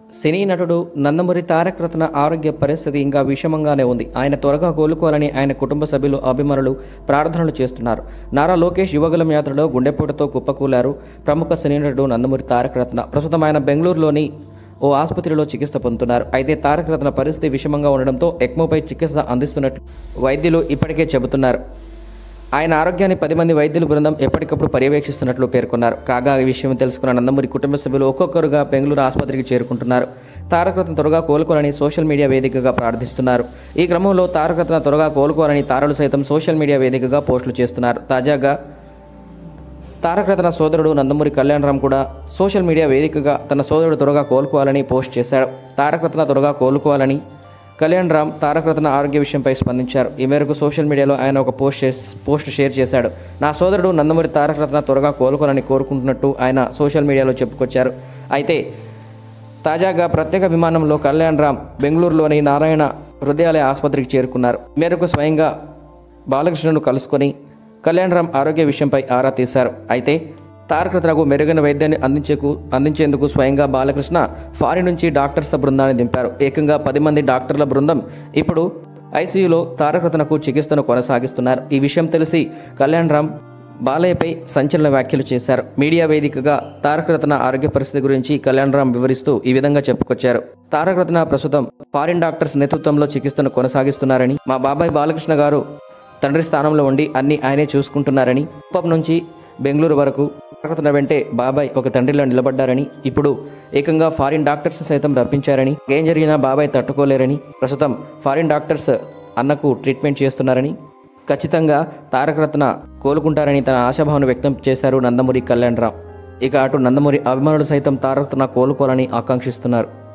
సినీ నటుడు నందమూరి తారక రత్న ఆరోగ్య పరిస్థితి ఇంకా విషమంగానే ఉంది ఆయన త్వరగా కోలుకోవాలని ఆయన కుటుంబ సభ్యులు అభిమానులు ప్రార్థనలు చేస్తున్నారు నారా లోకేష్ యువగలం యాత్రలో గుండెపోటుతో కుప్పకూలారు ప్రముఖ సినీ నటుడు నందమూరి తారక రత్న ప్రస్తుతం ఆయన బెంగళూరులోని ఓ ఆసుపత్రిలో చికిత్స పొందుతున్నారు అయితే తారక రత్న పరిస్థితి విషమంగా ఉండడంతో ఎక్మోపై చికిత్స అందిస్తున్నట్లు వైద్యులు ఇప్పటికే చెబుతున్నారు ఆయన ఆరోగ్యాన్ని పది మంది వైద్యుల బృందం ఎప్పటికప్పుడు పర్యవేక్షిస్తున్నట్లు పేర్కొన్నారు కాగా ఈ విషయం తెలుసుకున్న నందమూరి కుటుంబ సభ్యులు ఒక్కొక్కరుగా బెంగళూరు ఆసుపత్రికి చేరుకుంటున్నారు తారకరత్న త్వరగా కోలుకోవాలని సోషల్ మీడియా వేదికగా ప్రార్థిస్తున్నారు ఈ క్రమంలో తారకరత్న త్వరగా కోలుకోవాలని తారలు సైతం సోషల్ మీడియా వేదికగా పోస్టులు చేస్తున్నారు తాజాగా తారకరత్న సోదరుడు నందమూరి కళ్యాణరామ్ కూడా సోషల్ మీడియా వేదికగా తన సోదరుడు త్వరగా కోలుకోవాలని పోస్ట్ చేశాడు తారకరత్న త్వరగా కోలుకోవాలని కళ్యాణ్ రామ్ తారకరత్న ఆరోగ్య విషయంపై స్పందించారు ఈ మేరకు సోషల్ మీడియాలో ఆయన ఒక పోస్ట్ చేస్ పోస్ట్ షేర్ చేశాడు నా సోదరుడు నందమూరి తారకరత్న త్వరగా కోలుకోవాలని కోరుకుంటున్నట్టు ఆయన సోషల్ మీడియాలో చెప్పుకొచ్చారు అయితే తాజాగా ప్రత్యేక విమానంలో కళ్యాణ్ రామ్ బెంగళూరులోని నారాయణ హృదయాలయ ఆసుపత్రికి చేరుకున్నారు ఈ మేరకు స్వయంగా బాలకృష్ణను కలుసుకొని కళ్యాణ్ రామ్ ఆరోగ్య విషయంపై ఆరా తీశారు అయితే తారకరత్నకు మెరుగైన వైద్యాన్ని అందించేకు అందించేందుకు స్వయంగా బాలకృష్ణ ఫారిన్ నుంచి డాక్టర్స్ బృందాన్ని దింపారు ఏకంగా పది మంది డాక్టర్ల బృందం ఇప్పుడు ఐసీయూలో తారకరత్నకు చికిత్సను కొనసాగిస్తున్నారు ఈ విషయం తెలిసి కళ్యాణ్ రామ్ బాలయ్యపై సంచలన వ్యాఖ్యలు చేశారు మీడియా వేదికగా తారకరత్న ఆరోగ్య పరిస్థితి గురించి కళ్యాణ్ రామ్ వివరిస్తూ ఈ విధంగా చెప్పుకొచ్చారు తారకరత్న ప్రస్తుతం ఫారిన్ డాక్టర్స్ నేతృత్వంలో చికిత్సను కొనసాగిస్తున్నారని మా బాబాయ్ బాలకృష్ణ గారు తండ్రి స్థానంలో ఉండి అన్ని ఆయనే చూసుకుంటున్నారని కుప్పం నుంచి బెంగళూరు వరకు తారకరత్న వెంటే బాబాయ్ ఒక తండ్రిలో నిలబడ్డారని ఇప్పుడు ఏకంగా ఫారిన్ డాక్టర్స్ సైతం రప్పించారని ఏం జరిగినా బాబాయ్ తట్టుకోలేరని ప్రస్తుతం ఫారిన్ డాక్టర్స్ అన్నకు ట్రీట్మెంట్ చేస్తున్నారని ఖచ్చితంగా తారకరత్న కోలుకుంటారని తన ఆశాభావం వ్యక్తం చేశారు నందమూరి కళ్యాణ్ రామ్ ఇక అటు నందమూరి అభిమానులు సైతం తారకరత్న కోలుకోవాలని ఆకాంక్షిస్తున్నారు